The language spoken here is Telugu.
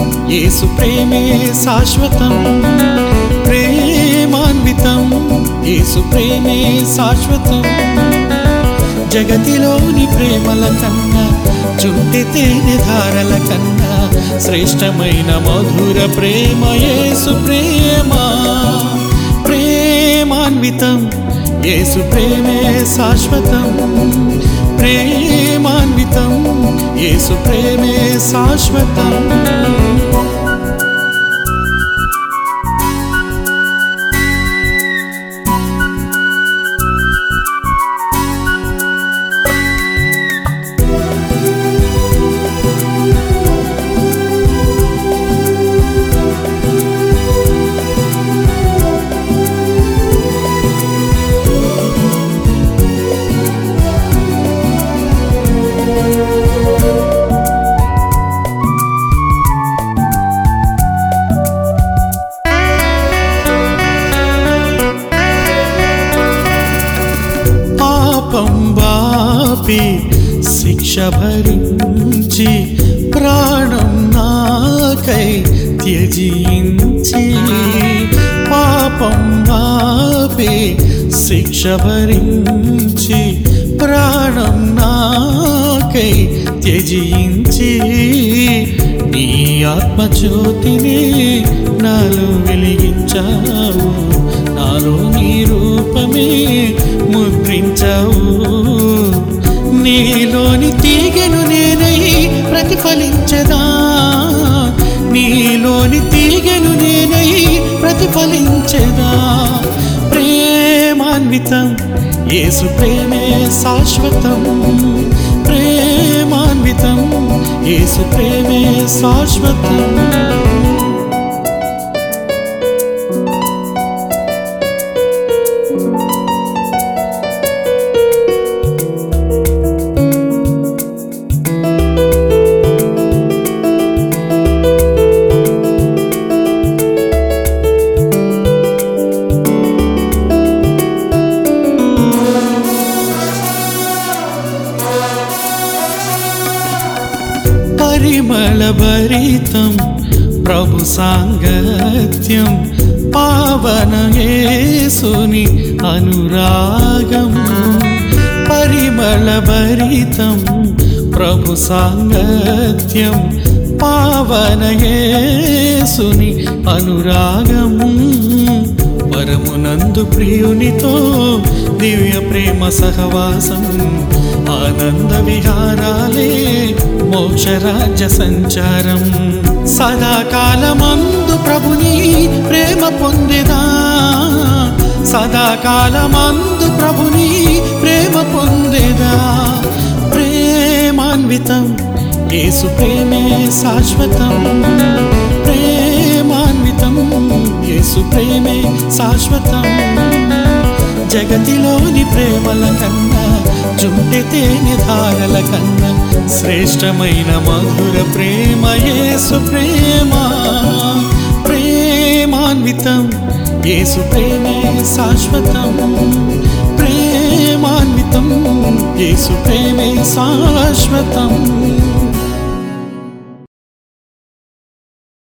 యేసు ప్రేమే శాశ్వతం ప్రేమాన్వితం యేసు ప్రేమే శాశ్వతం జగతిలోని ప్రేమల కన్నా చుంటి తేనె ధారల కన్నా శ్రేష్టమైన మధుర ప్రేమ యేసు ప్రేమ ప్రేమాన్వితం యేసు ప్రేమే శాశ్వతం ప్రేమాన్వితం యేసు ప్రేమే శాశ్వతం పాపం బాపి శిక్ష భరించి ప్రాణం నాకై త్యజించి పాపం బాపి శిక్ష భరించి ప్రాణం నాకై త్యజించి నీ ఆత్మజ్యోతిని నాలో వెలిగించావు నాలో నీ రూపమే ముద్రించావు నీలోని తీగను నేనై ప్రతిఫలించదా నీలోని తీగను నేనై ప్రతిఫలించదా ప్రేమాన్వితం యేసు ప్రేమే శాశ్వతం ప్రేమాన్వితం యేసు ప్రేమే శాశ్వతం పరిమళ భరితం ప్రభు సాంగత్యం పావన యేసుని అనురాగం పరిమళ భరితం ప్రభు సాంగత్యం పావన యేసుని అనురాగం పరమునందు ప్రియునితో దివ్య ప్రేమ సహవాసం ఆనంద విహారాలే మోక్షరాజ్య సంచారం సదాకాలమందు ప్రభుని ప్రేమ పొందేదా సదాకాలమందు ప్రభుని ప్రేమ పొందేదా ప్రేమాన్వితం యేసు ప్రేమే శాశ్వతం ప్రేమాన్వితం యేసు ప్రేమే శాశ్వతం జగతిలోని ప్రేమల కన్నా జుంటె తేనె ధారల కన్నా శ్రేష్టమైన మధుర ప్రేమ యేసు ప్రేమ ప్రేమాన్వితం యేసు ప్రేమే శాశ్వతం ప్రేమాన్వితం యేసు ప్రేమే శాశ్వతం